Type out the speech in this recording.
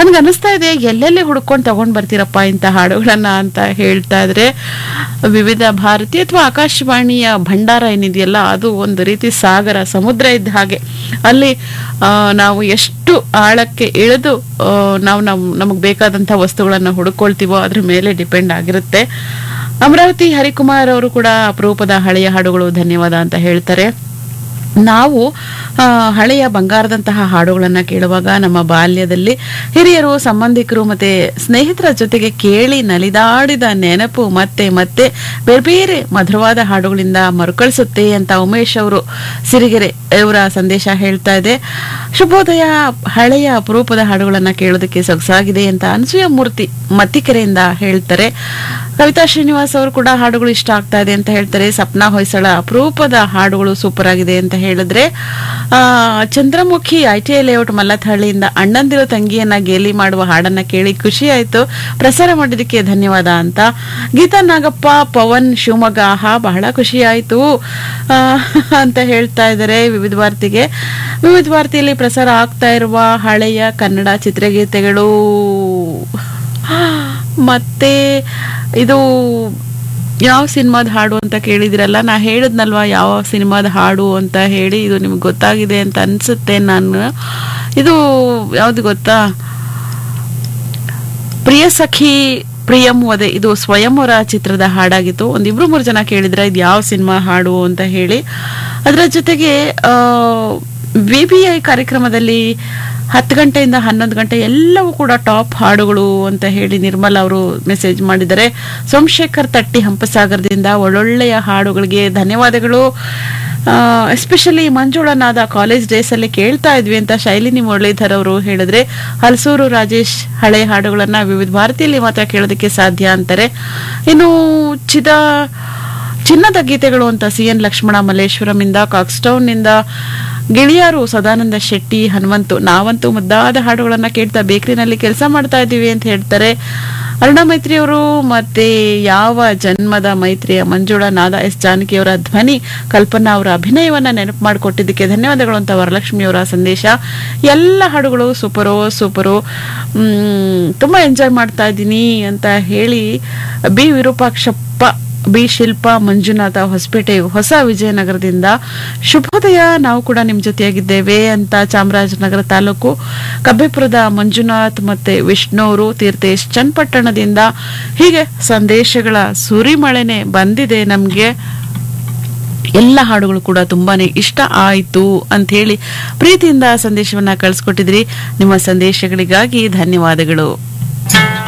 ನನ್ಗೆ ಅನಿಸ್ತಾ ಇದೆ ಎಲ್ಲೆಲ್ಲಿ ಹುಡ್ಕೊಂಡು ತಗೊಂಡ್ ಬರ್ತೀರಪ್ಪ ಇಂಥ ಹಾಡುಗಳನ್ನ ಅಂತ ಹೇಳ್ತಾ ಇದ್ರೆ ವಿವಿಧ ಭಾರತಿ ಅಥವಾ ಆಕಾಶವಾಣಿಯ ಭಂಡಾರ ಏನಿದೆಯಲ್ಲ ಅದು ಒಂದು ರೀತಿ ಸಾಗರ ಸಮುದ್ರ ಇದ್ದ ಹಾಗೆ ಅಲ್ಲಿ ಆ, ನಾವು ಎಷ್ಟು ಆಳಕ್ಕೆ ಇಳಿದು ಆ, ನಾವು ನಮ್ ನಮಗೆ ಬೇಕಾದಂಥ ವಸ್ತುಗಳನ್ನು ಹುಡುಕೊಳ್ತೀವೋ ಅದ್ರ ಮೇಲೆ ಡಿಪೆಂಡ್ ಆಗಿರುತ್ತೆ ಅಮರಾವತಿ ಹರಿಕುಮಾರ್ ಅವರು ಕೂಡ ಅಪರೂಪದ ಹಳೆಯ ಹಾಡುಗಳು ಧನ್ಯವಾದ ಅಂತ ಹೇಳ್ತಾರೆ ನಾವು ಆ, ಹಳೆಯ ಬಂಗಾರದಂತಹ ಹಾಡುಗಳನ್ನ ಕೇಳುವಾಗ ನಮ್ಮ ಬಾಲ್ಯದಲ್ಲಿ ಹಿರಿಯರು ಸಂಬಂಧಿಕರು ಮತ್ತೆ ಸ್ನೇಹಿತರ ಜೊತೆಗೆ ಕೇಳಿ ನಲಿದಾಡಿದ ನೆನಪು ಮತ್ತೆ ಮತ್ತೆ ಬೇರೆ ಬೇರೆ ಮಧುರವಾದ ಹಾಡುಗಳಿಂದ ಮರುಕಳಿಸುತ್ತೆ ಅಂತ ಉಮೇಶ್ ಅವರು ಸಿರಿಗೆರೆ ಇವರ ಸಂದೇಶ ಹೇಳ್ತಾ ಇದೆ ಶುಭೋದಯ ಹಳೆಯ ಅಪರೂಪದ ಹಾಡುಗಳನ್ನ ಕೇಳೋದಕ್ಕೆ ಸೊಗಸಾಗಿದೆ ಅಂತ ಅನಸೂಯ ಮೂರ್ತಿ ಮತ್ತಿಕೆರೆಯಿಂದ ಹೇಳ್ತಾರೆ ಕವಿತಾ ಶ್ರೀನಿವಾಸ್ ಅವರು ಕೂಡ ಹಾಡುಗಳು ಇಷ್ಟ ಆಗ್ತಾ ಇದೆ ಅಂತ ಹೇಳ್ತಾರೆ ಸಪ್ನಾ ಹೊಯ್ಸಳ ಅಪರೂಪದ ಹಾಡುಗಳು ಸೂಪರ್ ಆಗಿದೆ ಅಂತ ಹೇಳಿದ್ರೆ ಆ, Chandramukhi I T I layout ಮಲ್ಲಥಹಳ್ಳಿಯಿಂದ ಅಣ್ಣಂದಿರೋ ತಂಗಿಯನ್ನ ಗೇಲಿ ಮಾಡುವ ಹಾಡನ್ನ ಕೇಳಿ ಖುಷಿ ಆಯ್ತು ಪ್ರಸಾರ ಮಾಡಿದ್ದಕ್ಕೆ ಧನ್ಯವಾದ ಅಂತ ಗೀತಾ ನಾಗಪ್ಪ ಪವನ್ ಶಿವಮೊಗ್ಗ ಆಹಾ ಬಹಳ ಖುಷಿ ಆಯ್ತು ಆ, ಅಂತ ಹೇಳ್ತಾ ಇದ್ದಾರೆ ವಿವಿಧ ಭಾರತಿಗೆ ವಿವಿಧ ಭಾರತಿಯಲ್ಲಿ ಪ್ರಸಾರ ಆಗ್ತಾ ಇರುವ ಹಳೆಯ ಕನ್ನಡ ಚಿತ್ರಗೀತೆಗಳು ಮತ್ತೆ ಇದು ಯಾವ ಸಿನಿಮಾದ ಹಾಡು ಅಂತ ಕೇಳಿದಿರಲ್ಲ ನಾ ಹೇಳಿದ್ನಲ್ವಾ ಯಾವ ಸಿನಿಮಾದ ಹಾಡು ಅಂತ ಹೇಳಿ ಇದು ನಿಮ್ಗೆ ಗೊತ್ತಾಗಿದೆ ಅಂತ ಅನ್ಸುತ್ತೆ ನಾನು ಇದು ಯಾವ್ದು ಗೊತ್ತಾ ಪ್ರಿಯ ಸಖಿ ಪ್ರಿಯಂ ವದೆ ಇದು ಸ್ವಯಂವರ ಚಿತ್ರದ ಹಾಡಾಗಿತ್ತು ಒಂದಿಬ್ರು ಮೂರು ಜನ ಕೇಳಿದ್ರೆ ಇದು ಯಾವ ಸಿನಿಮಾ ಹಾಡು ಅಂತ ಹೇಳಿ ಅದರ ಜೊತೆಗೆ ವಿ ಬಿ ಐ ಕಾರ್ಯಕ್ರಮದಲ್ಲಿ ಹತ್ತು ಗಂಟೆಯಿಂದ ಹನ್ನೊಂದು ಗಂಟೆ ಎಲ್ಲವೂ ಕೂಡ ಟಾಪ್ ಹಾಡುಗಳು ಅಂತ ಹೇಳಿ ನಿರ್ಮಲ ಅವರು ಮೆಸೇಜ್ ಮಾಡಿದ್ದಾರೆ ಸೋಮಶೇಖರ್ ತಟ್ಟಿ ಹಂಪಸಾಗರದಿಂದ ಒಳ್ಳೊಳ್ಳೆಯ ಹಾಡುಗಳಿಗೆ ಧನ್ಯವಾದಗಳು ಎಸ್ಪೆಷಲಿ ಮಂಜುಳನಾದ ಕಾಲೇಜ್ ಡೇಸ್ ಅಲ್ಲಿ ಕೇಳ್ತಾ ಇದ್ವಿ ಅಂತ ಶೈಲಿನಿ ಮುರಳೀಧರ್ ಅವರು ಹೇಳಿದ್ರೆ ಹಲಸೂರು ರಾಜೇಶ್ ಹಳೆ ಹಾಡುಗಳನ್ನ ವಿವಿಧ ಭಾರತಿಯಲ್ಲಿ ಮಾತ್ರ ಕೇಳೋದಕ್ಕೆ ಸಾಧ್ಯ ಅಂತಾರೆ ಇನ್ನು ಚಿದ ಚಿನ್ನದ ಗೀತೆಗಳು ಅಂತ ಸಿ ಎನ್ ಲಕ್ಷ್ಮಣ ಮಲ್ಲೇಶ್ವರಂ ಇಂದ ಕಾಕ್ಸ್ಟೌನ್ ನಿಂದ ಗೆಳೆಯರು ಸದಾನಂದ ಶೆಟ್ಟಿ ಹನುಮಂತು ನಾವಂತೂ ಮುದ್ದಾದ ಹಾಡುಗಳನ್ನ ಕೇಳ್ತಾ ಬೇಕರಿನಲ್ಲಿ ಕೆಲಸ ಮಾಡ್ತಾ ಇದ್ದೀವಿ ಅಂತ ಹೇಳ್ತಾರೆ ಅರುಣ ಮೈತ್ರಿ ಅವರು ಮತ್ತೆ ಯಾವ ಜನ್ಮದ ಮೈತ್ರಿಯ ಮಂಜುಳಾ ನಾದ ಎಸ್ ಜಾನಕಿ ಅವರ ಧ್ವನಿ ಕಲ್ಪನಾ ಅವರ ಅಭಿನಯವನ್ನ ನೆನಪು ಮಾಡಿಕೊಟ್ಟಿದ್ದಕ್ಕೆ ಧನ್ಯವಾದಗಳು ಅಂತ ವರಲಕ್ಷ್ಮಿ ಅವರ ಸಂದೇಶ ಎಲ್ಲ ಹಾಡುಗಳು ಸೂಪರೋ ಸೂಪರು ಮ್, ತುಂಬಾ ಎಂಜಾಯ್ ಮಾಡ್ತಾ ಇದ್ದೀನಿ ಅಂತ ಹೇಳಿ ಬಿ ವಿರೂಪಾಕ್ಷಪ್ಪ ಬಿ ಶಿಲ್ಪಾ ಮಂಜುನಾಥ ಹೊಸಪೇಟೆ ಹೊಸ ವಿಜಯನಗರದಿಂದ ಶುಭೋದಯ ನಾವು ಕೂಡ ನಿಮ್ ಜೊತೆಯಾಗಿದ್ದೇವೆ ಅಂತ ಚಾಮರಾಜನಗರ ತಾಲೂಕು ಕಬ್ಬೇಪುರದ ಮಂಜುನಾಥ್ ಮತ್ತೆ ವಿಷ್ಣುವರು ತೀರ್ಥೇಶ್ ಚನ್ನಪಟ್ಟಣದಿಂದ ಹೀಗೆ ಸಂದೇಶಗಳ ಸುರಿಮಳೆನೆ ಬಂದಿದೆ ನಮ್ಗೆ ಎಲ್ಲ ಹಾಡುಗಳು ಕೂಡ ತುಂಬಾನೇ ಇಷ್ಟ ಆಯ್ತು ಅಂತ ಹೇಳಿ ಪ್ರೀತಿಯಿಂದ ಸಂದೇಶವನ್ನ ಕಳಿಸ್ಕೊಟ್ಟಿದ್ರಿ ನಿಮ್ಮ ಸಂದೇಶಗಳಿಗಾಗಿ ಧನ್ಯವಾದಗಳು